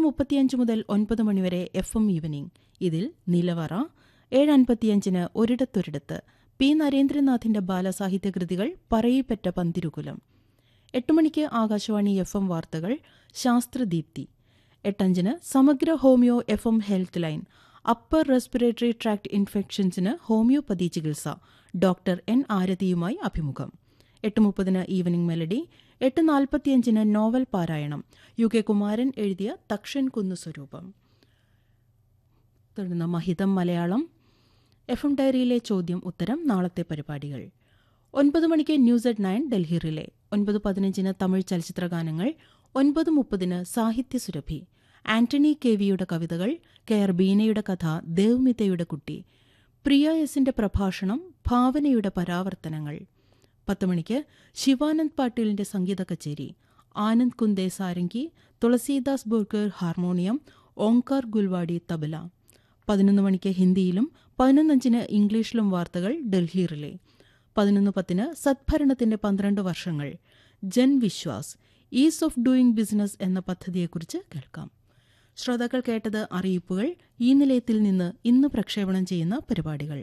മുപ്പത്തിയഞ്ച് മുതൽ ഒൻപത് മണിവരെ എഫ് എം ഈവനിംഗ് ഇതിൽ നിലവറ ഏഴ് അൻപത്തിയഞ്ചിന് ഒരിടത്തൊരിടത്ത് പി നരേന്ദ്രനാഥിന്റെ ബാലസാഹിത്യ കൃതികൾ പറയിപ്പറ്റ പന്തിരുകുലം എട്ട് മണിക്ക് ആകാശവാണി എഫ് എം വാർത്തകൾ ശാസ്ത്രദീപ്തി എട്ടഞ്ചിന് സമഗ്ര homeo F M health line upper respiratory tract ഇൻഫെക്ഷൻസിന് ഹോമിയോപ്പതി ചികിത്സ ഡോക്ടർ എൻ ആരതിയുമായി അഭിമുഖം എട്ട് മുപ്പതിന് ഈവനിംഗ് മെലഡി എട്ട് നാൽപ്പത്തിയഞ്ചിന് നോവൽ പാരായണം യു കെ കുമാരൻ എഴുതിയ തക്ഷൻ കുന്നു സ്വരൂപം തുടർന്ന് മഹിതം മലയാളം എഫ് എം ഡയറിയിലെ ചോദ്യം ഉത്തരം നാളത്തെ പരിപാടികൾ ഒൻപത് മണിക്ക് news at nine Delhi relay ഒൻപത് പതിനഞ്ചിന് തമിഴ് ചലച്ചിത്ര ഗാനങ്ങൾ ഒൻപത് മുപ്പതിന് സാഹിത്യ സുരഭി ആന്റണി കെ വിയുടെ കവിതകൾ കെ ആർ ബീനയുടെ കഥ ദേവ്മിതയുടെ കുട്ടി പ്രിയ എസിന്റെ പ്രഭാഷണം ഭാവനയുടെ പരാവർത്തനങ്ങൾ പത്ത് മണിക്ക് ശിവാനന്ദ് പാട്ടീലിന്റെ സംഗീത കച്ചേരി ആനന്ദ് കുന്ദേ സാരംഗി തുളസീദാസ് ബോർക്കർ ഹാർമോണിയം ഓങ്കാർ ഗുൽവാടി തബല പതിനൊന്ന് മണിക്ക് ഹിന്ദിയിലും പതിനൊന്നഞ്ചിന് ഇംഗ്ലീഷിലും വാർത്തകൾ ഡൽഹി റിലേ പതിനൊന്ന് പത്തിന് സദ്ഭരണത്തിന്റെ പന്ത്രണ്ട് വർഷങ്ങൾ Jan Vishwas ease of doing business എന്ന പദ്ധതിയെക്കുറിച്ച് കേൾക്കാം ശ്രോതാക്കൾ കേട്ടത് അറിയിപ്പുകൾ ഈ നിലയത്തിൽ നിന്ന് ഇന്ന് പ്രക്ഷേപണം ചെയ്യുന്ന പരിപാടികൾ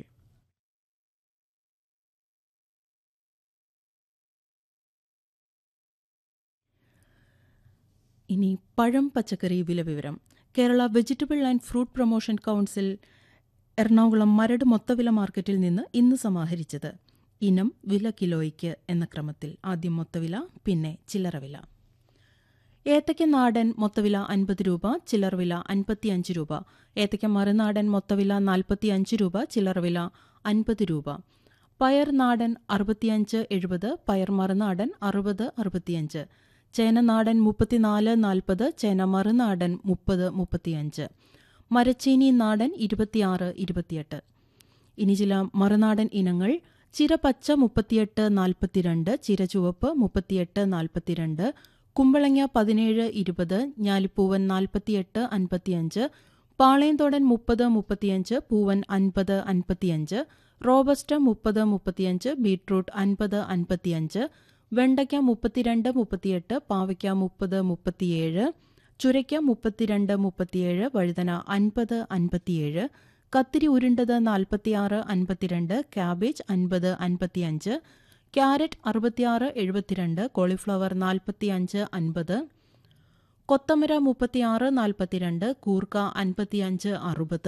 ഇനി പഴം പച്ചക്കറി വില വിവരം Kerala vegetable and fruit promotion council Ernakulam Maradu മൊത്തവില മാർക്കറ്റിൽ നിന്ന് ഇന്ന് സമാഹരിച്ചത് ഇനം വില കിലോയ്ക്ക് എന്ന ക്രമത്തിൽ ആദ്യം മൊത്തവില പിന്നെ ചില്ലറ വില ഏത്തയ്ക്ക നാടൻ മൊത്തവില അൻപത് രൂപ ചില്ലർ വില അൻപത്തിയഞ്ച് രൂപ ഏത്തയ്ക്ക മറുനാടൻ മൊത്തവില നാൽപ്പത്തിയഞ്ച് രൂപ ചില്ലർ വില അൻപത് രൂപ പയർ നാടൻ അറുപത്തിയഞ്ച് എഴുപത് പയർ മറുനാടൻ അറുപത് അറുപത്തിയഞ്ച് ചേന നാടൻ മുപ്പത്തിനാല് നാൽപ്പത് ചേന മറുനാടൻ മുപ്പത് മുപ്പത്തിയഞ്ച് മരച്ചീനി നാടൻ ഇരുപത്തിയാറ് ഇരുപത്തിയെട്ട് ഇനി ചില മറുനാടൻ ഇനങ്ങൾ ചിര പച്ച മുപ്പത്തിയെട്ട് നാൽപ്പത്തിരണ്ട് ചിര ചുവപ്പ് മുപ്പത്തിയെട്ട് നാൽപ്പത്തിരണ്ട് കുമ്പളങ്ങ പതിനേഴ് ഇരുപത് ഞാലിപ്പൂവൻ നാൽപ്പത്തിയെട്ട് അൻപത്തിയഞ്ച് പാളയംതോടൻ മുപ്പത് മുപ്പത്തിയഞ്ച് പൂവൻ അൻപത് അൻപത്തിയഞ്ച് റോബസ്റ്റ മുപ്പത് മുപ്പത്തിയഞ്ച് ബീട്രൂട്ട് അൻപത് അൻപത്തിയഞ്ച് വെണ്ടയ്ക്ക മുപ്പത്തിരണ്ട് മുപ്പത്തിയെട്ട് പാവയ്ക്ക മുപ്പത് മുപ്പത്തിയേഴ് ചുരയ്ക്ക മുപ്പത്തിരണ്ട് മുപ്പത്തിയേഴ് വഴുതന അൻപത് അൻപത്തിയേഴ് കത്തിരി ഉരുണ്ടത് നാൽപ്പത്തിയാറ് അൻപത്തിരണ്ട് ക്യാബേജ് അൻപത് അൻപത്തിയഞ്ച് ക്യാരറ്റ് അറുപത്തിയാറ് എഴുപത്തിരണ്ട് കോളിഫ്ലവർ നാൽപ്പത്തിയഞ്ച് അൻപത് കൊത്തമര മുപ്പത്തിയാറ് നാൽപ്പത്തിരണ്ട് കൂർക്ക അൻപത്തിയഞ്ച് അറുപത്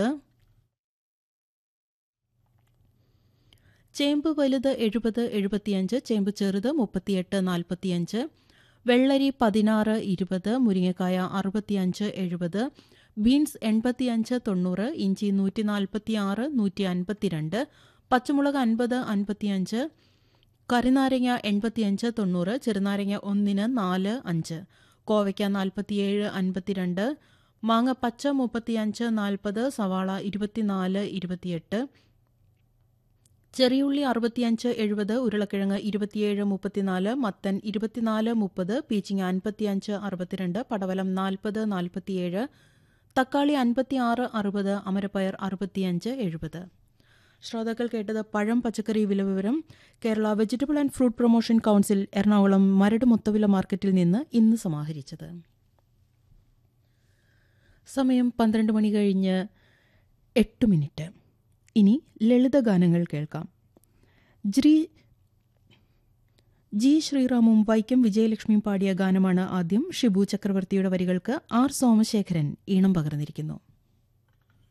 ചേമ്പ് വലുത് എഴുപത് എഴുപത്തിയഞ്ച് ചേമ്പ് ചെറുത് മുപ്പത്തിയെട്ട് നാൽപ്പത്തിയഞ്ച് വെള്ളരി പതിനാറ് ഇരുപത് മുരിങ്ങക്കായ അറുപത്തിയഞ്ച് എഴുപത് ബീൻസ് എൺപത്തിയഞ്ച് തൊണ്ണൂറ് ഇഞ്ചി നൂറ്റി നാൽപ്പത്തിയാറ് നൂറ്റി അൻപത്തിരണ്ട് പച്ചമുളക് അൻപത് അൻപത്തിയഞ്ച് കറിനാരങ്ങ എൺപത്തിയഞ്ച് തൊണ്ണൂറ് ചെറുനാരങ്ങ ഒന്നിന് നാല് അഞ്ച് കോവയ്ക്ക നാൽപ്പത്തിയേഴ് അൻപത്തിരണ്ട് മാങ്ങ പച്ച മുപ്പത്തിയഞ്ച് നാൽപ്പത് സവാള ഇരുപത്തിനാല് ഇരുപത്തിയെട്ട് ചെറിയുള്ളി അറുപത്തിയഞ്ച് എഴുപത് ഉരുളക്കിഴങ്ങ് ഇരുപത്തിയേഴ് മുപ്പത്തിനാല് മത്തൻ ഇരുപത്തിനാല് മുപ്പത് പീച്ചിങ്ങ അൻപത്തിയഞ്ച് അറുപത്തിരണ്ട് പടവലം നാൽപ്പത് നാൽപ്പത്തിയേഴ് തക്കാളി അൻപത്തിയാറ് അറുപത് അമരപ്പയർ അറുപത്തിയഞ്ച് എഴുപത് ശ്രോതാക്കൾ കേട്ടത് പഴം പച്ചക്കറി വില വിവരം Kerala vegetable and fruit promotion council Ernakulam Maradu മൊത്തവില മാർക്കറ്റിൽ നിന്ന് ഇന്ന് സമാഹരിച്ചത് സമയം പന്ത്രണ്ട് മണി കഴിഞ്ഞ് എട്ട് മിനിറ്റ് ഇനി ലളിതഗാനങ്ങൾ കേൾക്കാം ജ്രീ ജി ശ്രീറാമും വൈക്കം വിജയലക്ഷ്മിയും പാടിയ ഗാനമാണ് ആദ്യം ഷിബു ചക്രവർത്തിയുടെ വരികൾക്ക് ആർ സോമശേഖരൻ ഈണം പകർന്നിരിക്കുന്നു